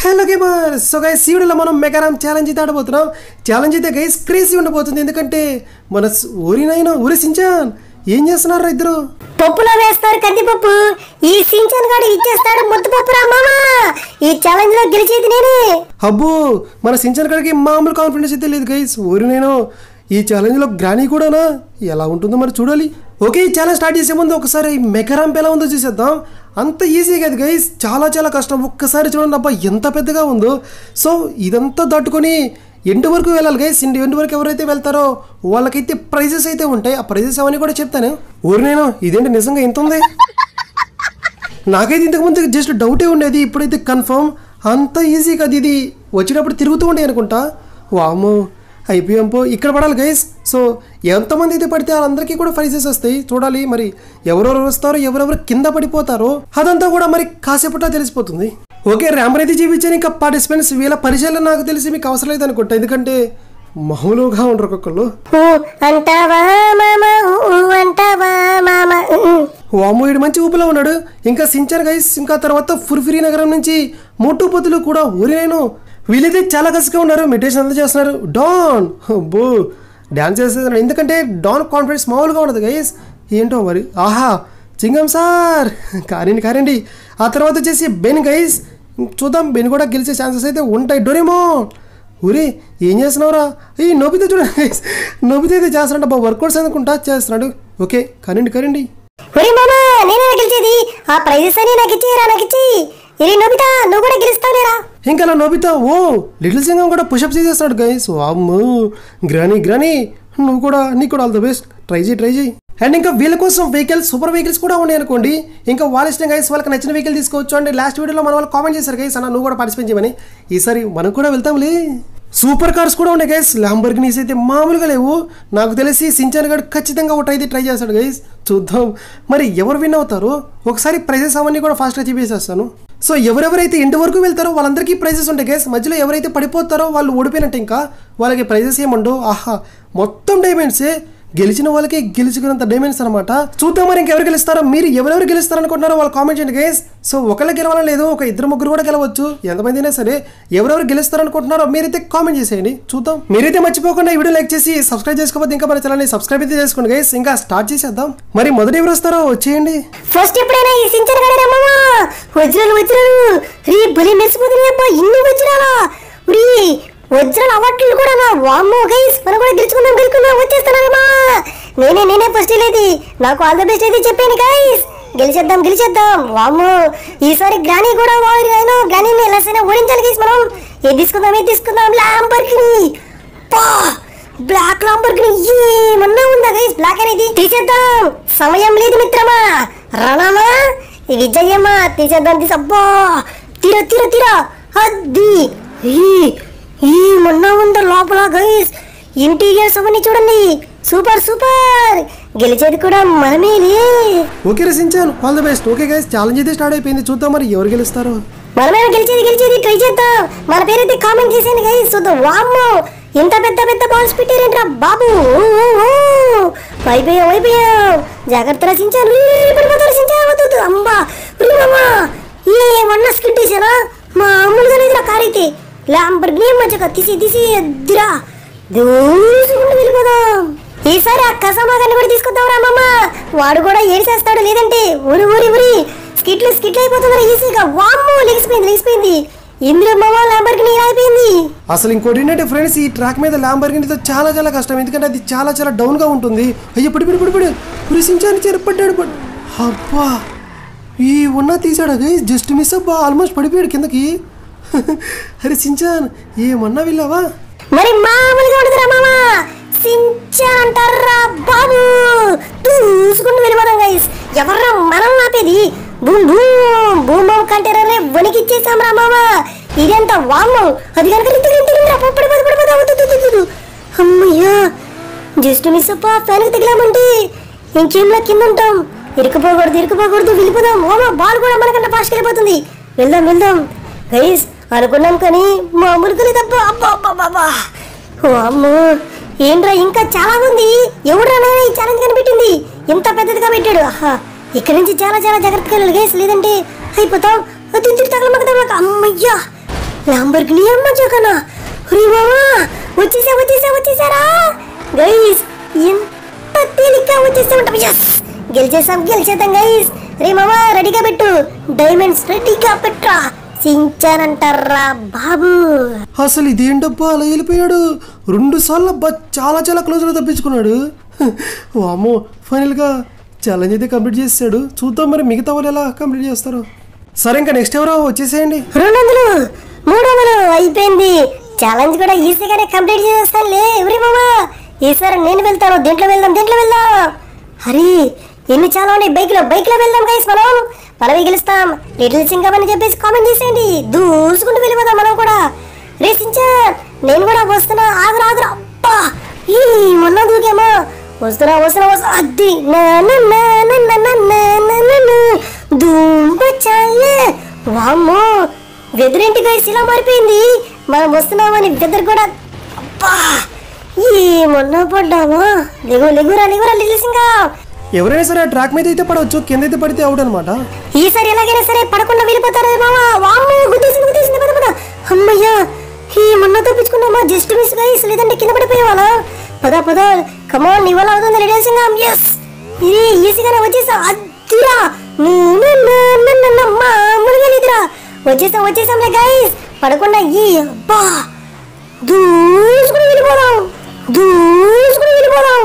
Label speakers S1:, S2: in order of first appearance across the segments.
S1: Hello gamer so guys ఈ వీడియోలో మనం మెగారామ్ ఛాలెంజ్ అయితే ఆడబోతున్నాం ఛాలెంజ్ అయితే గైస్ క్రేజీ ఉండబోతుంది ఎందుకంటే మన స్- ఊరినైనా ఊరి సించాన్ ఏం చేస్తున్నారు ఇద్దరు
S2: పప్పులో వేస్తారు కందిపప్పు ఈ సించన్ గాడు ఇచ్చేస్తాడు ముద్దపప్పు రా మామా ఈ ఛాలెంజ్ లో గెలిచేది నేనే
S1: అబ్బో మన సించాన్ కాడికి మామూలు కాన్ఫిడెన్స్ అయితే లేదు గైస్ ఊరినైనా ఈ ఛాలెంజ్లో గ్రానీ కూడానా ఎలా ఉంటుందో మరి చూడాలి ఓకే ఈ ఛాలెంజ్ స్టార్ట్ చేసే ముందు ఒకసారి ఈ మెగారాంప్ ఎలా ఉందో చూసేద్దాం అంత ఈజీ కాదు గైస్ చాలా చాలా కష్టం ఒక్కసారి చూడండి అబ్బా ఎంత పెద్దగా ఉందో సో ఇదంతా దాటుకొని ఎండు వరకు వెళ్ళాలి గైస్ ఇంటి ఎండు వరకు ఎవరైతే వెళ్తారో వాళ్ళకైతే ప్రైజెస్ అయితే ఉంటాయి ఆ ప్రైజెస్ అవన్నీ కూడా చెప్తాను ఊరు నేను ఇదేంటి నిజంగా ఎంత ఉంది నాకైతే ఇంతకుముందు జస్ట్ డౌటే ఉండేది ఇప్పుడైతే కన్ఫర్మ్ అంత ఈజీ కదా ఇది వచ్చేటప్పుడు తిరుగుతూ ఉండే అనుకుంటా వాము అయిపోయాం పో ఇక్కడ పడాలి గైస్ సో ఎంతమంది అయితే పడితే వాళ్ళందరికీ కూడా ప్రైజెస్ వస్తాయి చూడాలి మరి ఎవరెవరు వస్తారో ఎవరెవరు కింద పడిపోతారో అదంతా కూడా మరి కాసేపట్లో తెలిసిపోతుంది ఓకే ర్యాంబర్ అయితే చూపించాను ఇంకా పార్టిసిపెంట్స్ వీళ్ళ పరిచయాలు నాకు తెలిసి మీకు అవసరం లేదు అనుకుంటా ఎందుకంటే మామూలుగా ఉండరు ఒక్కొక్కళ్ళు
S2: ఊ అంటావా మామ ఊ అంటావా మామ ఊ.
S1: వాము వీడు మంచి ఊపిలో ఉన్నాడు ఇంకా సించర్ గైస్ ఇంకా తర్వాత ఫుర్ఫిరి నగరం నుంచి మోటు పొత్తులు కూడా ఊరినేను వీళ్ళైతే చాలా కసిగా ఉన్నారు మెడిటేషన్ అంతా చేస్తున్నారు డాన్ బో డ్యాన్స్ చేస్తున్నారు ఎందుకంటే డాన్ కాన్ఫిడెన్స్ మామూలుగా ఉండదు గైస్ ఏంటో మరి ఆహా చింగం సార్ కారండి కారండి ఆ తర్వాత వచ్చేసి బెన్ గైస్ చూద్దాం బెన్ కూడా గెలిచే ఛాన్సెస్ అయితే ఉంటాయి డోరేమో ఊరి ఏం చేస్తున్నావురా ఈ నొబిత చూడండి guys. నొబిత అయితే చేస్తున్నాడు బాబు వర్కౌట్స్ అనుకుంటా చేస్తున్నాడు ఓకే కరండి కరండి
S2: ఒరే మామ నేనే గెలిచేది ఆ ప్రైజెస్ అని నాకు ఇచ్చేయరా నాకు ఇచ్చి ఇరి నోబితా నువ్వు కూడా గెలుస్తావులేరా
S1: ఇంకా అలా నోబితా ఓ లిటిల్ సింగం కూడా పుషప్ చేసేస్తున్నాడు గైస్ అమ్మో గ్రానీ గ్రానీ నువ్వు కూడా నీకు కూడా ఆల్ ద బెస్ట్ ట్రై చేయి ట్రై చేయి అండ్ ఇంకా వీళ్ళ కోసం వెహికల్స్ సూపర్ వెహికల్స్ కూడా ఉన్నాయి అనుకోండి ఇంకా వాళ్ళ ఇష్టం గైస్ వాళ్ళకి నచ్చిన వెహికల్ తీసుకోవచ్చు అండ్ లాస్ట్ వీడియోలో మన వాళ్ళు కామెంట్ చేశారు గైస్ అన్న నువ్వు కూడా పార్టిసిపేట్ చేయమని ఈసారి మనం కూడా వెళ్తాంలే సూపర్ కార్స్ కూడా ఉన్నాయి గైస్ ల్యాంబర్గినీస్ అయితే మామూలుగా లేవు నాకు తెలిసి సించాన్ గడ్ ఖచ్చితంగా ఒకటి అయితే ట్రై చేస్తాడు గైస్ చూద్దాం మరి ఎవరు విన్ అవుతారో ఒకసారి ప్రైజెస్ అవన్నీ కూడా ఫాస్ట్గా చెప్పేసేస్తాను సో ఎవరెవరైతే ఇంటి వరకు వెళ్తారో వాళ్ళందరికీ ప్రైజెస్ ఉంటాయి గైస్ మధ్యలో ఎవరైతే పడిపోతారో వాళ్ళు ఓడిపోయినట్టు ఇంకా వాళ్ళకి ప్రైజెస్ ఏముండవు ఆహా మొత్తం డైమండ్సే గెలిచిన వాళ్ళకి గెలుచుకున్నంత డైమండ్స్ అనమాట చూద్దాం మరి ఇంకెవరు గెలుస్తారో మీరు ఎవరెవరు గెలుస్తారు అనుకుంటున్నారో వాళ్ళు కామెంట్ చేయండి గైస్ సో ఒకళ్ళు గెలవాలని లేదు ఒక ఇద్దరు ముగ్గురు కూడా గెలవచ్చు ఎంతమంది అయినా సరే ఎవరెవరు గెలుస్తారు అనుకుంటున్నారో మీరైతే కామెంట్ చేసేయండి చూద్దాం మీరైతే మర్చిపోకుండా ఈ వీడియో లైక్ చేసి సబ్స్క్రైబ్ చేసుకోకపోతే ఇంకా మన ఛానల్ని సబ్స్క్రైబ్ అయితే చేసుకోండి గైస్ ఇంకా స్టార్ట్ చేసేద్దాం మరి మొదట ఎవరు వస్తారో వచ్చేయండి
S2: ఫస్ట్ ఎప్పుడైనా ఈ సించన్ గాడే మామ వజ్రాలు వజ్రాలు రీ బలి మెరిసిపోతున్నాయి అబ్బా ఇన్ని వజ్రాలా రీ వజ్రాలు అవార్డులు కూడా నా వామ్మో గైస్ మనం కూడా గెలుచుకుందాం గెలుచుకుందాం వచ్చేస్తున్నాను మా నేనే నేనే ఫస్ట్ లేదు నాకు ఆల్ ద బెస్ట్ అయితే చెప్పాను గైస్ గెలిచేద్దాం గెలిచేద్దాం వామ్మో ఈసారి గ్రానీ కూడా వాడి ఆయన గ్రానీని ఎలా సైనా ఓడించాలి గైస్ మనం ఏది తీసుకుందాం ఏది తీసుకుందాం ల్యాంబర్గిని పా బ్లాక్ లాంబర్గిని ఏమన్నా ఉందా గైస్ బ్లాక్ అనేది తీసేద్దాం సమయం లేదు మిత్రమా రణమా ఈ విజయమా తీసేద్దాం తీసబ్బా తీర తీర తీర అద్ది ఈ ఏమన్నా ఉందా లోపల గైస్ ఇంటీరియర్స్ అవన్నీ చూడండి సూపర్ సూపర్ గెలిచేది కూడా మనమేలే
S1: ఓకే రసించాను all the best okay guys challenge అయితే స్టార్ట్ అయిపోయింది చూద్దాం మరి ఎవరు గెలుస్తారో
S2: మనమే గెలిచేది గెలిచేది ట్రై చేద్దాం మన పేరైతే కామెంట్ చేసేయండి గైస్ చూద్దాం వామ్మో ఇంత పెద్ద పెద్ద బాల్స్ పెట్టారేంట్రా బాబు ఊ, ఊ, ఊ. అయిపోయాం అయిపోయాం జాగ్రత్త రచించాను పడిపోతా రచించాను వద్దు, వద్దు. అమ్మా ఉరి మామా ఏమన్నా స్కిట్ చేసానా మామూలుగా లేదురా కార్ అయితే ల్యాంబర్గిని మంచిగా తీసి తీసి ఎద్దురా దూసుకుంటూ వెళ్ళిపోదాం ఈసారి ఆ కసమాగాన్ని కూడా తీసుకొద్దాం రా మామ వాడు కూడా ఏడిసేస్తాడు లేదంటే ఊరి ఊరి ఊరి స్కిట్లు స్కిట్లు అయిపోతుందిరా ఈజీగా వామ్మో లెగిసిపోయింది లెగిసిపోయింది ఇందులో మామ ల్యాంబర్గిని ఇలా అయిపోయింది
S1: అసలు ఇంకోటి ఏంటంటే ఫ్రెండ్స్ ఈ ట్రాక్ మీద ల్యాంబర్గినితో చాలా చాలా కష్టం ఎందుకంటే అది చాలా చాలా డౌన్గా ఉంటుంది అయ్యో పడి పడి పడి పడి కురిసించాను చెరపడ్డాడు పడ్ అబ్బా ఈ ఉన్న తీసాడు గైస్ జస్ట్ మిస్ అబ్బా ఆల్మోస్ట్ పడిపోయాడు కిందకి అరే సించాన్ ఏమన్నా వెళ్ళావా
S2: మరి మామూలుగా ఉండదురా మామ సించాన్ అంటారా బాబు దూసుకుంటూ వెళ్ళిపోదాం గైస్ ఎవర్రా మనం ఆపేది బూమ్ బూమ్ బూమ్ బూమ్ కంటేరే వణికిచ్చేసాం రా మామ ఇదంతా వాము అది కనుక రింటి రింటి రింటి రా పడిపోదు పడిపోదు వద్దు, వద్దు, వద్దు, వద్దు. అమ్మయ్యా జస్ట్ మిస్ అప్ప ఫ్యాన్కి తగిలామంటే ఇంకేంలా కింద ఉంటాం ఇరుకుపోకూడదు ఇరుకుపోకూడదు వెళ్ళిపోదాం ఓమా బాల్ కూడా మనకంటే ఫాస్ట్ వెళ్ళిపోతుంది వెళ్దాం వెళ్దాం గైస్ అనుకున్నాం కానీ మామూలుగా లేదబ్బా అబ్బా అబ్బా అబ్బా, అబ్బా ఓ అమ్మో ఏంట్రా ఇంకా చాలా ఉంది ఎవడ్రా నాయనా ఈ ఛాలెంజ్ కనిపెట్టింది ఇంత పెద్దదిగా పెట్టాడు ఆహా ఇక్కడి నుంచి చాలా చాలా జాగ్రత్తగా వెళ్ళాలి గైస్ లేదంటే అయిపోతాం అది ఇంటికి తగలమక తగలమక అమ్మయ్యా లంబర్గిని అమ్మ జగన ఒరే మామా వచ్చేసా వచ్చేసా వచ్చేసారా గైస్ ఎంత తేలిగ్గా వచ్చేస్తూ ఉంటాం ఎస్ గెలిచేసాం గెలిచేద్దాం గైస్ రే మామా రెడీగా పెట్టు డైమండ్స్ రెడీగా పెట్టురా సించానంటారా బాబు
S1: అసలు ఇదేంటబ్బా అలా వెళ్ళిపోయాడు రెండు సార్లు అబ్బా చాలా చాలా క్లోజ్లో తప్పించుకున్నాడు వామో ఫైనల్గా ఛాలెంజ్ అయితే కంప్లీట్ చేసాడు చూద్దాం మరి మిగతా వాళ్ళు ఎలా కంప్లీట్ చేస్తారు సరే ఇంకా నెక్స్ట్ ఎవరో వచ్చేసేయండి
S2: రెండు వందలు మూడు వందలు అయిపోయింది ఛాలెంజ్ కూడా ఈజీగానే కంప్లీట్ చేసేస్తానులే ఎవరి మామా ఈసారి నేను వెళ్తాను దీంట్లో వెళ్దాం దీంట్లో వెళ్దాం హరి ఎన్ని చాలా ఉన్నాయి బైక్ లో బైక్ లో వెళ్దాం గైస్ మనం మనమే గెలుస్తాం లిటిల్ సింగం అని చెప్పేసి కామెంట్ చేసేయండి దూసుకుంటూ వెళ్ళిపోదాం మనం కూడా రే సించర్ నేను కూడా వస్తున్నా ఆగురా ఆగురా అబ్బా ఈ మొన్న దూకేమో వస్తున్నా వస్తున్నా వస్తున్నా అద్ది నా నా నా నా నా నా నా నా నా నా. దుంప చాలే వామ్మో వెదరేంటి గైస్ ఇలా మారిపోయింది మనం వస్తున్నామని వెదర్ కూడా అబ్బా ఈ మొన్న పడ్డామా లెగు లెగురా లెగురా లిటిల్ సింగం
S1: ఎవరైనా సరే ఆ ట్రాక్ మీద అయితే పడవచ్చు కింద అయితే పడితే అవుట్ అనమాట
S2: ఈసారి ఎలాగైనా సరే పడకుండా వెళ్ళిపోతారు మామా వామ్మో గుద్దేసింది గుద్దేసింది పద పద అమ్మయ్యా ఈ మొన్న తప్పించుకున్నామా జస్ట్ మిస్ గైస్ లేదంటే కింద పడిపోయేవాళ్ళ పద పద కమాన్ నీ వల్ల అవుతుంది రెడీ సింగం ఎస్ ఇది ఈజీగానే వచ్చేసా అద్దురా మామూలుగా లేదురా వచ్చేసాం వచ్చేసాంలే గైస్ పడకుండా ఈ అబ్బా దూసుకుని వెళ్ళిపోదాం దూసుకుని వెళ్ళిపోదాం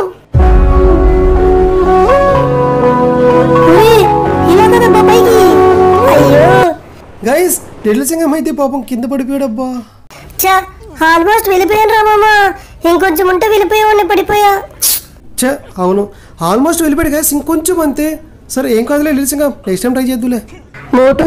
S2: ఒరేయ్, ఇలా కదా బాబాయ్కి అయ్యో
S1: గైస్ లిటిల్ సింగం అయితే పాపం కింద పడిపోయాడబ్బా
S2: చా ఆల్మోస్ట్ వెళ్ళిపోయాను రా మామ ఇంకొంచెం ఉంటే వెళ్ళిపోయావాడిని పడిపోయా
S1: చే అవును ఆల్మోస్ట్ వెళ్ళిపోయాడు గైస్ ఇంకొంచెం అంతే సరే ఏం కాదులే little Singham next time try చేద్దులే
S2: మోటు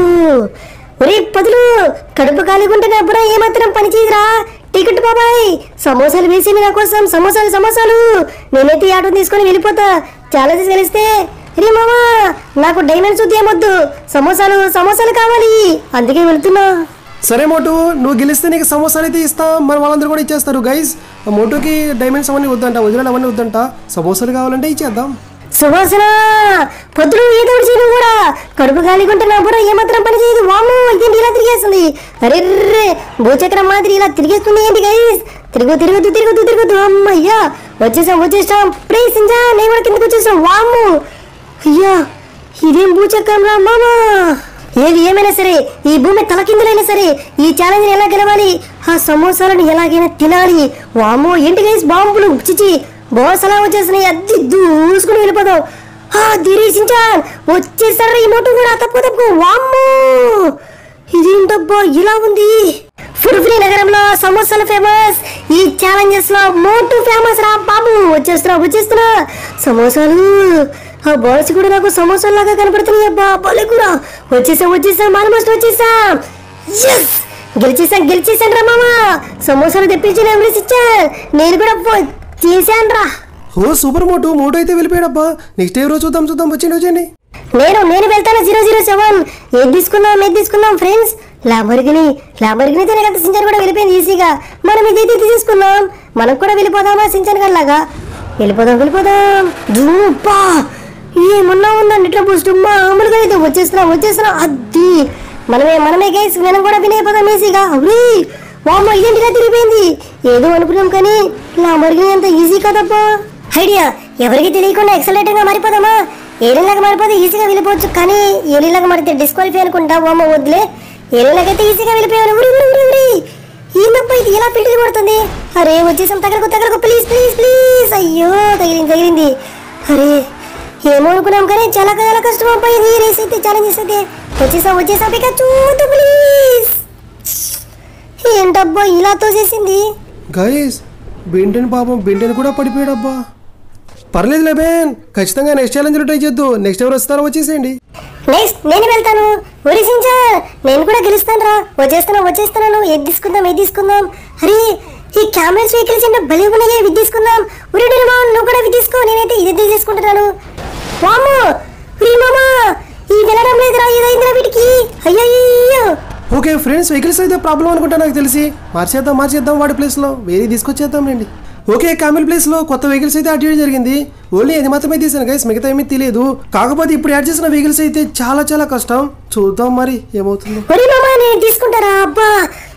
S2: ఒరే పదులు కడుపు కాలిగుంటే నా బుర్ర ఏమాత్రం పని చేయదురా టికెట్ బాబాయ్ సమోసాలు వేసింది నా కోసం సమోసాలు సమోసాలు నేనైతే ఈ ఆటో తీసుకొని వెళ్ళిపోతా చాలా తీసుకెళ్ళిస్తే రే మామా నాకు డైమండ్స్ ఉద్యమొద్దు సమోసాలు సమోసాలు కావాలి అందుకే వెళ్తున్నా
S1: సరే మోటు నువ్వు గెలిస్తే నీకు సమోసాలు అయితే ఇస్తాం మన వాళ్ళందరూ కూడా ఇచ్చేస్తారు గైస్ ఆ మోటుకి డైమండ్స్ అవన్నీ వద్దంట వదిలేడు అవన్నీ వద్దంట సమోసాలు కావాలంటే ఇచ్చేద్దాం
S2: సువాసన పొద్దులు ఏదో ఒకటి చేయను కూడా కడుపు గాలికుంటే నా బుర్ర ఏమాత్రం పని చేయదు వాము ఇదేంటి ఇలా తిరిగేస్తుంది అరే భూచక్రం మాదిరి ఇలా తిరిగేస్తుంది ఏంటి గైస్ తిరుగు తిరగదు తిరగదు తిరగదు అమ్మయ్యా వచ్చేసాం వచ్చేసాం ప్లీజ్ ఇంజా నేను కూడా కిందకు వచ్చేసాం వాము అయ్యా ఇదేం భూచక్రం రా మామా ఏది ఏమైనా సరే ఈ భూమి తలకిందులైనా సరే ఈ ఛాలెంజ్ ఎలా గెలవాలి ఆ సమోసాలను ఎలాగైనా తినాలి వామో ఏంటి గైస్ బాంబులు చిచి బాస్ అలా వచ్చేసినాయి అద్దె దూసుకుని వెళ్ళిపోదాం ఆ దిరీసించాన్ వచ్చేసారా ఈ మోటు కూడా తప్పు తప్పు వామ్మో ఇదేంటబ్బా ఇలా ఉంది ఫుర్ఫ్రీ నగరంలో సమోసాలు ఫేమస్ ఈ ఛాలెంజెస్ లో మోటు ఫేమస్ రా బాబు వచ్చేస్తున్నా వచ్చేస్తున్నా సమోసాలు ఆ బాల్స్ కూడా నాకు సమోసాలు లాగా కనపడుతున్నాయి అబ్బా బాలే కూడా వచ్చేసాం వచ్చేసాం ఆల్మోస్ట్ వచ్చేసాం ఎస్ గెలిచేసాం గెలిచేసాను రా మామా సమోసాలు తెప్పించి నెంబర్స్ ఇచ్చా నేను కూడా పో- చేశాను రా
S1: ఓ సూపర్ మోటు మోటు అయితే వెళ్ళిపోయాడబ్బా నెక్స్ట్ ఏ రోజు చూద్దాం చూద్దాం వచ్చేయండి వచ్చేయండి
S2: నేను నేను వెళ్తాను జీరో జీరో సెవెన్ ఏది తీసుకుందాం ఏది తీసుకుందాం ఫ్రెండ్స్ లాంబర్గిని లాంబర్గిని తినే కదా సించన్ కూడా వెళ్ళిపోయింది ఈజీగా మనం ఇదైతే తీసుకుందాం మనం కూడా వెళ్ళిపోదామా సించన్ గల్లాగా వెళ్ళిపోదాం వెళ్ళిపోదాం జూపా ఏమన్నా ఉందండి ఇట్లా బూస్ట్ మామూలుగా అయితే వచ్చేస్తున్నాం వచ్చేస్తున్నాం అద్ది మనమే మనమే గైస్ మనం కూడా వినైపోదాం ఈజీగా అవునీ వామ్మ ఇదేంటిగా తిరిగిపోయింది ఏదో అనుకున్నాం కానీ లాంబర్గిని అంత ఈజీ కదబ్బా ఐడియా ఎవరికి తెలియకుండా ఎక్సలెంట్ గా మారిపోదామా ఏలిలాగా మారిపోతే ఈజీగా వెళ్ళిపోవచ్చు కానీ ఏలిలాగా మారితే డిస్క్వాలిఫై అనుకుంటా ఓమ్మ వద్దులే ఏలిలాగైతే ఈజీగా వెళ్ళిపోయాను ఉరి ఉరి ఉరి ఉరి ఏందబ్బా ఇది ఎలా పిల్లి కొడుతుంది అరే వచ్చేసాం తగలకు తగలకు ప్లీజ్ ప్లీజ్ ప్లీజ్ అయ్యో తగిలింది తగిలింది అరే ఏమో అనుకున్నాం కానీ చాలా చాలా కష్టం అబ్బా ఇది రేస్ అయితే ఛాలెంజెస్ అయితే వచ్చేసాం వచ్చేసాం ఇక చూద్దు ప్లీజ్ ఏంటబ్బా ఇలా తోసేసింది
S1: గైస్ బెంటెన్ పాపం బెంటెన్ కూడా పడిపోయాడబ్బా పర్లేదులే బేన్ ఖచ్చితంగా నెక్స్ట్ ఛాలెంజ్లో ట్రై చేద్దు నెక్స్ట్ ఎవరు వస్తారో వచ్చేసేయండి
S2: నెక్స్ట్ నేను వెళ్తాను ఒరిసించా నేను కూడా గెలుస్తాను రా వచ్చేస్తాను వచ్చేస్తున్నాను ఏది తీసుకుందాం ఏది తీసుకుందాం అరే ఈ కెమెరాస్ వెహికల్స్ ఏంటో భలే ఉన్నాయి ఇవి తీసుకుందాం ఉరి మామ నువ్వు కూడా ఇవి తీసుకో నేనైతే ఇది తీసుకుంటున్నాను వాము ఉరి మామా ఈ వెళ్ళడం లేదురా ఏదైందిరా వీటికి అయ్యయ్యో
S1: ఓకే ఫ్రెండ్స్ వెహికల్స్ అయితే ప్రాబ్లం అనుకుంటా నాకు తెలిసి మార్చేద్దాం మార్చేద్దాం వాడి ప్లేస్లో వేరే తీసుకొచ్చేద్దాం రండి ఓకే కామిల్ ప్లేస్లో కొత్త వెహికల్స్ అయితే యాడ్ చేయడం జరిగింది ఓన్లీ ఇది మాత్రమే తీసాను గైస్ మిగతా ఏమీ తెలియదు కాకపోతే ఇప్పుడు యాడ్ చేసిన వెహికల్స్ అయితే చాలా చాలా కష్టం చూద్దాం మరి ఏమవుతుందో
S2: ఒరి మామా నేను తీసుకుంటారా అబ్బా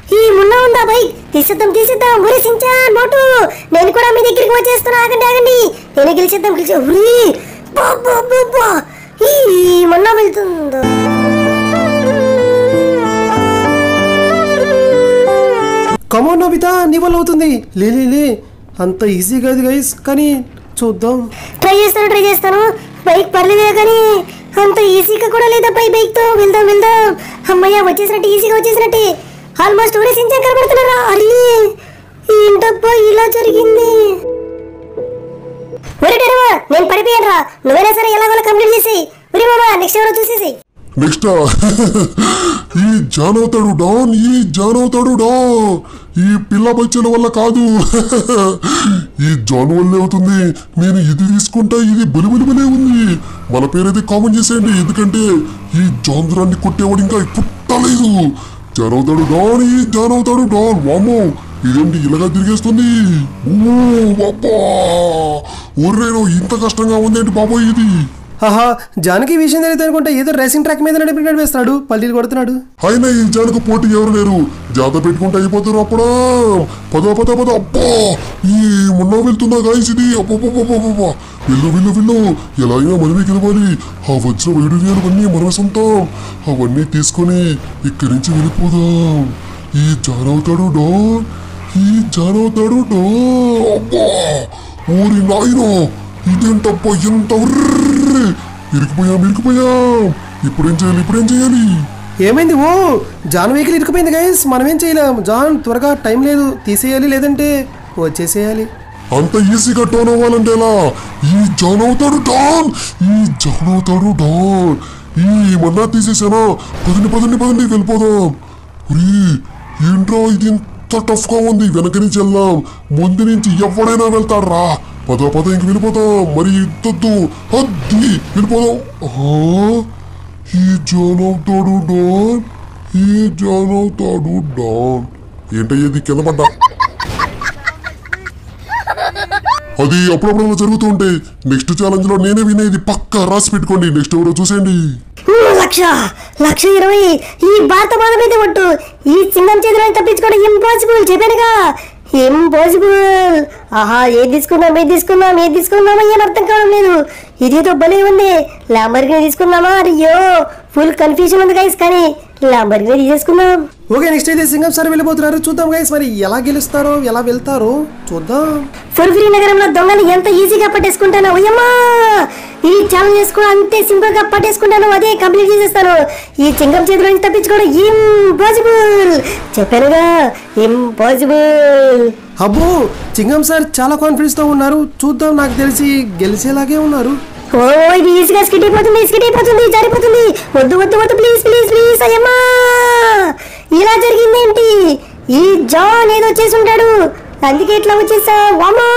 S2: ఉందా బైక్ తీసేద్దాం తీసేద్దాం ఊరి సించాన్ మోటు నేను కూడా మీ దగ్గరికి వచ్చేస్తున్నా ఆగండి ఆగండి నేను గెలిచేద్దాం గెలిచే ఉరి బాబా ఈ మొన్న వెళ్తుందో
S1: కమోన్ నోబితా నీ వల్ల అవుతుంది లే లే లే అంత ఈజీ కాదు గైస్ కానీ చూద్దాం
S2: ట్రై చేస్తాను ట్రై చేస్తాను బైక్ పర్లేదే కానీ అంత ఈజీగా కూడా లేదబ్బా ఈ బైక్ తో వెళ్దాం వెళ్దాం అమ్మయ్య వచ్చేసినట్టు ఈజీగా వచ్చేసినట్టే ఆల్మోస్ట్ ఊరే సించాన్ కనబడుతున్నారా అరే ఏంటబ్బా ఇలా జరిగింది ఒరే డెరవా నేను పడిపోయాను రా నువ్వైనా సరే ఎలాగోలా కంప్లీట్ చేసి ఒరే మామా నెక్స్ట్ ఎవరో చూసేసి
S3: నెక్స్ట్ ఈ జాన్ అవుతాడు డాన్ ఈ జాన్ అవుతాడు డాన్ ఈ పిల్ల బచ్చల వల్ల కాదు ఈ జాన్ వల్లే అవుతుంది నేను ఇది తీసుకుంటా ఇది బలి బలి బలే ఉంది మన పేరైతే కామెంట్ చేసేయండి ఎందుకంటే ఈ జాంద్రాన్ని కొట్టేవాడు ఇంకా పుట్టలేదు జాన్ అవుతాడు డాన్ ఈ జాన్ అవుతాడు డాన్ వామ్మో ఇదేంటి ఇలాగా తిరిగేస్తుంది ఊ, అబ్బా ఒర్రేనో ఇంత కష్టంగా ఉందేంటి బాబోయ్ ఇది
S1: ఆహా జానకి ఈ విషయం తెలియదు అనుకుంటే ఏదో రేసింగ్ ట్రాక్ మీద నడిపి నడిపేస్తున్నాడు పల్లీలు కొడుతున్నాడు
S3: అయినా ఈ జానకు పోటీ ఎవరు లేరు జాత పెట్టుకుంటే అయిపోతారు అప్పుడా పద పద పద అబ్బా ఈ మొన్న వెళ్తుందా గాయస్ ఇది అబ్బబ్బబ్బబ్బబ్బా వెళ్ళు వెళ్ళు వెళ్ళు ఎలా అయినా మనమే గెలవాలి ఆ వచ్చిన వైడూర్యాలవన్నీ మనమే సొంతం అవన్నీ తీసుకొని ఇక్కడి నుంచి వెళ్ళిపోదాం ఈ జానవుతాడు డాన్ ఈ జానవుతాడు డాన్ అబ్బా ఊరి నాయనో ఇదేంటబ్బా ఎంత ఉర్ర్. ఇరికిపోయాం ఇరికిపోయాం ఇప్పుడేం చేయాలి ఇప్పుడేం చేయాలి
S1: ఏమైంది ఓ జాన్ వెహికల్ ఇరుకుపోయింది గైస్ మనం ఏం చేయలేం జాన్ త్వరగా టైం లేదు తీసేయాలి లేదంటే వచ్చేసేయాలి
S3: అంత ఈజీగా టోన్ అవ్వాలంటే ఎలా ఈ జాన్ అవుతాడు డాన్ ఈ జాన్ అవుతాడు డాన్ ఈ మన్నా తీసేసానా పదండి పదండి పదండి వెళ్ళిపోదాం ఉరి ఏంట్రా ఇది ఇంత టఫ్ గా ఉంది వెనక నుంచి వెళ్దాం ముందు నుంచి ఎవడైనా వెళ్తాడు రా పద పద ఇంక వెళ్ళిపోదాం మరి ఇద్దొద్దు అద్ది వెళ్ళిపోదాం ఆ, ఈ జాన్ అవుతాడు డాన్ ఈ జాన్ అవుతాడు డాన్ ఏంటయ్యేది కింద పడ్డా అది అప్పుడప్పుడు అలా జరుగుతూ ఉంటాయి నెక్స్ట్ ఛాలెంజ్ లో నేనే వినేది పక్కా రాసి పెట్టుకోండి నెక్స్ట్ ఎవరో చూసేయండి
S2: ఊ, లక్ష లక్ష ఇరవై ఈ భారత బాధ మీద ఒట్టు ఈ సింగం చేతిలో తప్పించుకోవడం ఇంపాసిబుల్ చెప్పానుగా ఇంపాసిబుల్ ఆహా ఏది తీసుకుందాం ఏది తీసుకుందాం ఏది తీసుకుందామా ఏం అర్థం కావడం లేదు ఇదేదో భలే ఉంది లాంబర్గిని తీసుకుందామా అయ్యో ఫుల్ కన్ఫ్యూజన్ ఉంది గైస్ కానీ లాంబర్గిని తీసేసుకుందాం
S1: ఓకే నెక్స్ట్ అయితే సింగం సార్ వెళ్ళిపోతున్నారు చూద్దాం గైస్ మరి ఎలా గెలుస్తారో ఎలా వెళ్తారో చూద్దాం
S2: ఫుర్ఫిరి నగరంలో దొంగలు ఎంత ఈజీగా పట్టేసుకుంటాను అయ్యమ్మా ఈ ఛాలెంజెస్ కూడా అంతే సింపుల్ గా పట్టేసుకుంటాను అదే కంప్లీట్ చేసేస్తాను ఈ చింగం చేతిలో నుంచి తప్పించుకోవడం ఇంపాసిబుల్ చెప్పానుగా ఇంపాసిబుల్
S1: అబ్బో చింగం సార్ చాలా కాన్ఫిడెన్స్ తో ఉన్నారు చూద్దాం నాకు తెలిసి గెలిచేలాగే ఉన్నారు
S2: ఓ ఇది ఈజీగా స్కిట్ అయిపోతుంది స్కిట్ అయిపోతుంది జారిపోతుంది వద్దు వద్దు వద్దు ప్లీజ్ ప్లీజ్ ప్లీజ్ అయ్యమ్మా ఇలా జరిగిందేంటి ఈ జాన్ ఏదో చేసి ఉంటాడు అందుకే ఇట్లా వచ్చేసా వామా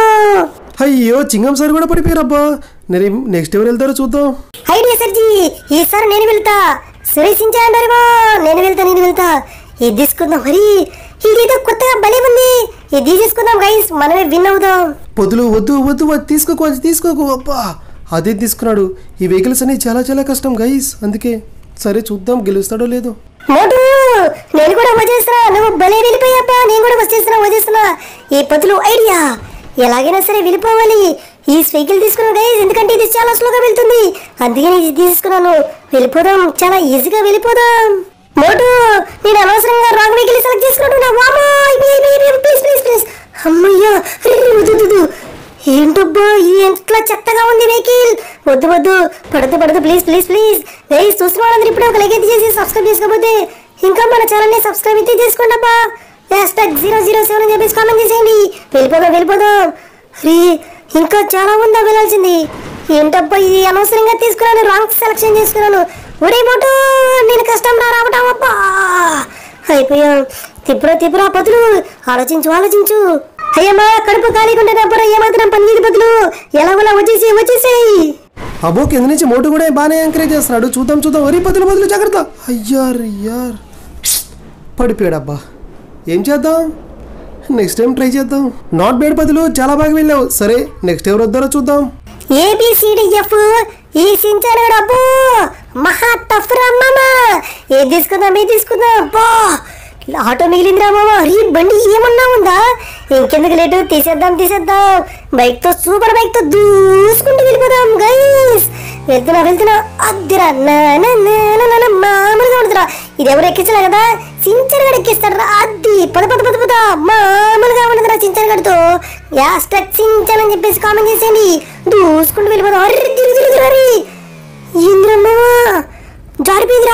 S1: అయ్యో చింగం సార్ కూడా పడిపోయారు అబ్బా నేను నెక్స్ట్ ఎవరు వెళ్తారో చూద్దాం
S2: ఐడియా సర్జీ ఈసారి నేను వెళ్తా సురేషించాను నేను వెళ్తా నేను వెళ్తా ఇది తీసుకుందాం మరి ఇదేదో కొత్తగా భలే ఉంది ఇది తీసేసుకుందాం గైస్ మనమే విన్ అవుదాం
S1: పొద్దులు వద్దు వద్దు వద్దు తీసుకోకు అది తీసుకోకు అబ్బా అదే తీసుకున్నాడు ఈ వెహికల్స్ అన్ని చాలా చాలా కష్టం గైస్ అందుకే సరే చూద్దాం గెలుస్తాడో లేదో
S2: మోటు నేను కూడా వచ్చేస్తున్నా నువ్వు భలే వెళ్ళిపోయాబ్బా నేను కూడా వచ్చేస్తున్నా వచ్చేస్తున్నా ఈ పొద్దులు ఐడియా ఎలాగైనా సరే వెళ్ళిపోవాలి ఈ వెహికల్ తీసుకున్నాను గైస్ ఎందుకంటే ఇది చాలా స్లోగా వెళ్తుంది అందుకే నేను ఇది తీసుకున్నాను వెళ్ళిపోదాం చాలా ఈజీగా వెళ్ళిపోదాం మోటు నేను అనవసరంగా రాంగ్ వెహికల్ సెలెక్ట్ చేసుకున్నాను వామా ప్లీజ్ ప్లీజ్ ప్లీజ్ అమ్మయ్యా అరే, వద్దు, వద్దు, వద్దు. ఏంటబ్బా ఇది ఎట్లా చెత్తగా ఉంది వెహికల్ వద్దు వద్దు పడదు పడదు ప్లీజ్ ప్లీజ్ ప్లీజ్ గైస్ చూసిన వాళ్ళందరూ ఇప్పుడే ఒక లైక్ అయితే చేసి సబ్స్క్రైబ్ చేసుకోకపోతే ఇంకా మన ఛానల్ని సబ్స్క్రైబ్ అయితే చేసుకోండి అబ్బా hashtag zero zero seven అని చెప్పేసి కామెంట్ చేసేయండి వెళ్ళిపోదాం వెళ్ళిపోదాం అరే ఇంకా చాలా ఉందా వెళ్ళాల్సింది ఏంటబ్బా ఇది అనవసరంగా తీసుకున్నాను రాంగ్ సెలెక్షన్ చేసుకున్నాను ఒరే మోటో నేను కష్టం రా రావటం అబ్బా అయిపోయాం తిప్పురా తిప్పురా బదులు ఆలోచించు ఆలోచించు అయ్యమ్మా కడుపు ఖాళీగా ఉంటే డబ్బురా ఏమాత్రం పనిచేది బదులు ఎలాగోలా వచ్చేసి వచ్చేసేయి
S1: అబ్బో కింద నుంచి మోటు కూడా బాగానే ఎంకరేజ్ చేస్తున్నాడు చూద్దాం చూద్దాం వరి బదులు బదులు జాగ్రత్త అయ్యార్ అయ్యార్ పడిపోయాడు అబ్బా ఏం చేద్దాం నెక్స్ట్ టైం ట్రై చేద్దాం నాట్ బేడ్ బదులు చాలా బాగా వెళ్ళావు సరే నెక్స్ట్ ఎవరు వద్దారో చూద్దాం
S2: ఏబిసిడిఎఫ్ ఈ సించాను డబ్బు మహా టఫ్ రమ్మా ఏది తీసుకుందాం ఏది తీసుకుందాం బా ఆటో మిగిలిందిరా మామ అరే బండి ఏమన్నా ఉందా ఇంకెందుకు లేటు తీసేద్దాం తీసేద్దాం బైక్ తో సూపర్ బైక్ తో దూసుకుంటూ వెళ్ళిపోదాం గైస్ వెళ్తున్నా వెళ్తున్నా అద్దిరా నా, నా, నా, నా, నా, నా, మామూలుగా ఉంటుందిరా ఇది ఎవరు ఎక్కించలే కదా సించర్ గడు ఎక్కిస్తాడు అద్ది పద పద పద పద మామూలుగా ఉండదురా సించర్ గడితో యాస్ టచ్ సించన్ అని చెప్పేసి కామెంట్ చేసేయండి దూసుకుంటూ వెళ్ళిపోదాం అర్రి తిరిగి తిరిగి అరే ఏంద్రమ్మా జారిపోయిందిరా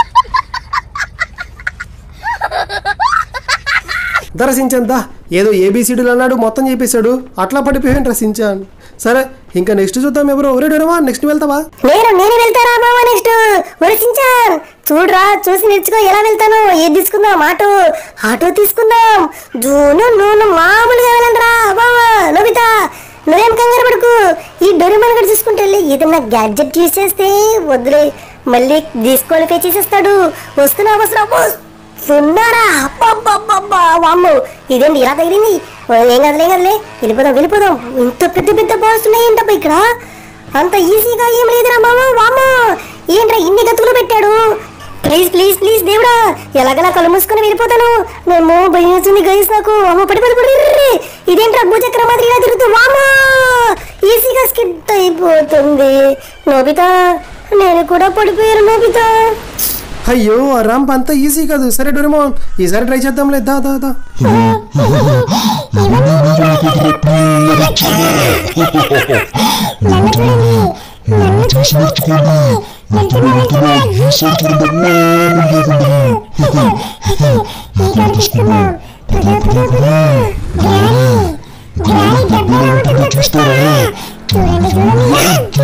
S1: ధర సించాన్ దా ఏదో ఏబీసీడీలు అన్నాడు మొత్తం చెప్పేశాడు అట్లా పడిపోయాడు సించాన్ సరే ఇంకా నెక్స్ట్ చూద్దాం ఎవరో ఒరే డోరేమా నెక్స్ట్ వెళ్తావా
S2: నేను నేను వెళ్తారా మామ నెక్స్ట్ ఒరిసించాన్ చూడరా చూసి నేర్చుకో ఎలా వెళ్తాను ఏది తీసుకుందాం ఆటో ఆటో తీసుకుందాం జూను నూనె మామూలుగా వెళ్ళండిరా బావా నోబితా నువ్వేం కంగారు పడుకు ఈ డొరిమన్ గడు చూసుకుంటే వెళ్ళి ఏదన్నా గ్యాడ్జెట్ యూజ్ చేస్తే వదిలే మళ్ళీ డిస్క్వాలిఫై చేసేస్తాడు వస్తున్నా వస్తున్నా సున్నారా అబ్బబ్బబ్బబ్బా వామ్మో ఇదేంటి ఇలా తగిలింది ఓ, ఏం కదలే ఏం కదలే వెళ్ళిపోదాం వెళ్ళిపోదాం ఇంత పెద్ద పెద్ద బాల్స్ ఉన్నాయి ఏంటబ్బా ఇక్కడ అంత ఈజీగా ఏం లేదురా మామ వామ్మో ఏంట్రా ఇన్ని గతులు పెట్టాడు ప్లీజ్ ప్లీజ్ ప్లీజ్ దేవుడా ఎలాగలా కళ్ళు మూసుకొని వెళ్ళిపోతాను మేము భయం వేస్తుంది గైస్ నాకు అమ్మ పడి పడి పడి రిర్రి. ఇదేంట్రా భూచక్ర మాదిరి ఇలా తిరుగుతూ వామ్మో ఈజీగా స్కిడ్ అయిపోతుంది నోబితా నేను కూడా పడిపోయాను నోబితా
S1: అయ్యో ఆ ర్యాంప్ అంతా ఈజీ కాదు సరే డోరేమోన్ ఈసారి ట్రై చేద్దాంలే దా దా దా
S2: నన్ను చూడండి నన్ను చూసి నేర్చుకోండి వెళ్తున్నా వెళ్తున్నా ఈసారి చూడండి ఈ కారు తీసుకుందాం పద పద పద గ్రాని గ్రాని డబ్బాలో ఉంటుందో చూస్తారా చూడండి చూడండి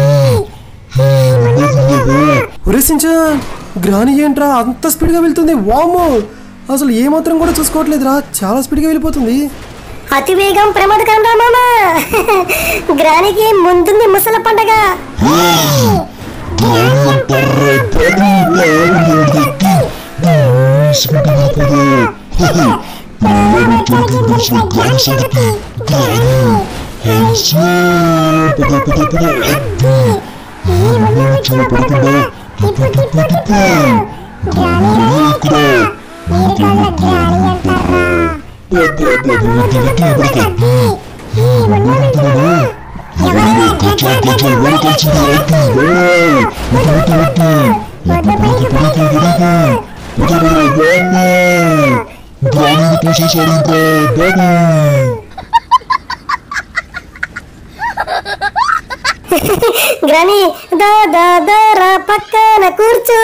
S1: ఒరే సించాన్ గ్రాని ఏంట్రా అంత స్పీడ్గా వెళ్తుంది వామో అసలు ఏమాత్రం కూడా చూసుకోవట్లేదురా చాలా స్పీడ్గా వెళ్ళిపోతుంది
S2: అతి వేగం ప్రమాదకరం రా మామ గ్రానికి ముందుంది ముసల పండగ గ్రాని దా దా దా రా పక్కన కూర్చో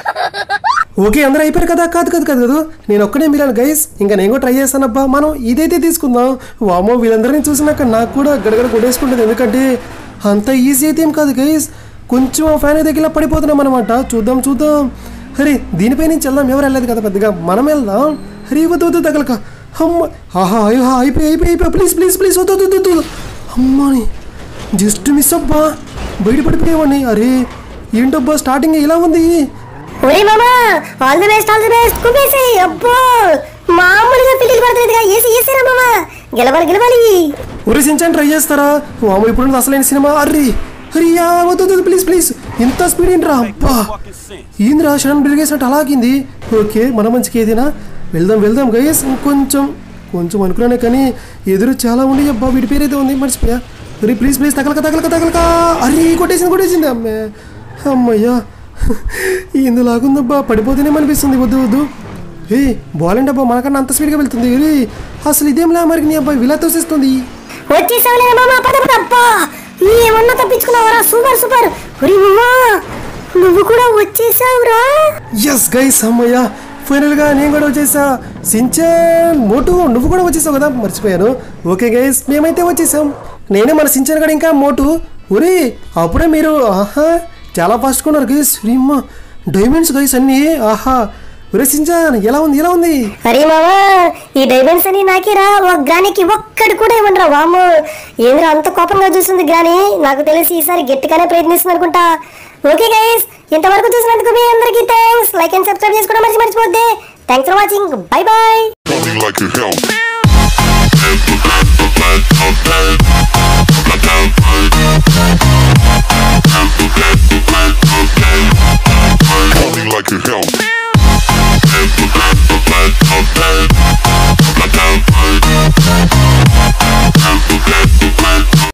S1: ఓకే అందరూ అయిపోయారు కదా కాదు కాదు కాదు కాదు నేను ఒక్కడే మిగిలాను గైస్ ఇంకా నేను కూడా ట్రై చేస్తానబ్బా మనం ఇదైతే తీసుకుందాం వామో వీళ్ళందరినీ చూసినాక నాకు కూడా గడగడ కొట్టేసుకుంటుంది ఎందుకంటే అంత ఈజీ అయితే ఏం కాదు గైస్ కొంచెం ఫ్యాన్ దగ్గర పడిపోతున్నాం అనమాట చూద్దాం చూద్దాం అరే దీనిపై నుంచి వెళ్దాం ఎవరు వెళ్ళలేదు కదా పెద్దగా మనం వెళ్దాం అరే వద్దు వద్దు తగలక అమ్మ ఆహా అయ్యో అయిపోయి అయిపోయి అయిపోయి ప్లీజ్ ప్లీజ్ ప్లీజ్ వద్దు వద్దు వద్దు అమ్మని జస్ట్ మిస్ అబ్బా బయట పడిపోయేవాడిని అరే ఏంటబ్బా స్టార్టింగ్ ఇలా ఉంది
S2: ఒరే మామా all the best all the best కుమ్మేసేయ్ అబ్బో మామూలుగా పిల్లలు పడుతుందిగా ఏసి ఏసిరా మామా గెలవాలి గెలవాలి
S1: ఉరిసించని ట్రై చేస్తారా వాము ఇప్పుడు అసలైన సినిమా అర్రి అరియా వద్దు వద్దు, ప్లీజ్ ప్లీజ్ ఇంత స్పీడ్ ఏంట్రా అబ్బా ఏంద్రా షడన్ బ్రిగేసినట్టు అలాగింది ఓకే మన మంచికి ఏదైనా వెళ్దాం వెళ్దాం గైస్ ఇంకొంచెం కొంచెం అనుకున్నానే కానీ ఎదురు చాలా ఉండి అబ్బా వీడి పేరు అయితే ఉంది మర్చిపోయా అరే ప్లీజ్ ప్లీజ్ తగలక తగలక తగలక అరే కొట్టేసింది కొట్టేసింది అమ్మే అమ్మయ్యా ఇందులాగుందబ్బా పడిపోతేనే అనిపిస్తుంది వద్దు వద్దు ఏ బాల్ ఏంటబ్బా మనకన్నా అంత స్పీడ్గా వెళ్తుంది రే అసలు ఇదేంలా మరి నీ అబ్బాయి విలా తోసేస్తుంది
S2: వచ్చేసావులే మామా పద పద అబ్బా ఏమన్నా తప్పించుకున్నావరా సూపర్ సూపర్ ఒరే మామా నువ్వు కూడా వచ్చేసావురా
S1: ఎస్ గైస్ అమ్మయ్యా ఫైనల్గా నేను కూడా వచ్చేసా సించాన్ మోటు నువ్వు కూడా వచ్చేసావు కదా మర్చిపోయాను ఓకే గైస్ మేమైతే వచ్చేసాం నేనే మన సించాన్ గడ ఇంకా మోటు ఒరే అప్పుడే మీరు ఆహా చాలా ఫాస్ట్గా ఉన్నారు గైస్ రీమ్మ డైమండ్స్ గైస్ అన్నీ ఆహా ఒరే సించాన్ ఎలా ఉంది ఎలా ఉంది
S2: అరే మామా ఈ డైమండ్స్ అని నాకేరా ఒక గ్రానికి ఒక్కడు కూడా ఇవ్వండిరా వాము ఏంద్రా అంత కోపంగా చూస్తుంది గ్రాని నాకు తెలిసి ఈసారి గట్టిగానే ప్రయత్నిస్తుంది అనుకుంటా ఓకే గైస్ ఇంతవరకు చూసినందుకు మీ అందరికీ థ్యాంక్స్ లైక్ అండ్ సబ్స్క్రైబ్ చేసుకోవడం మర్చి మర్చిపోద్ది thanks for watching bye bye
S3: Coming like a hell.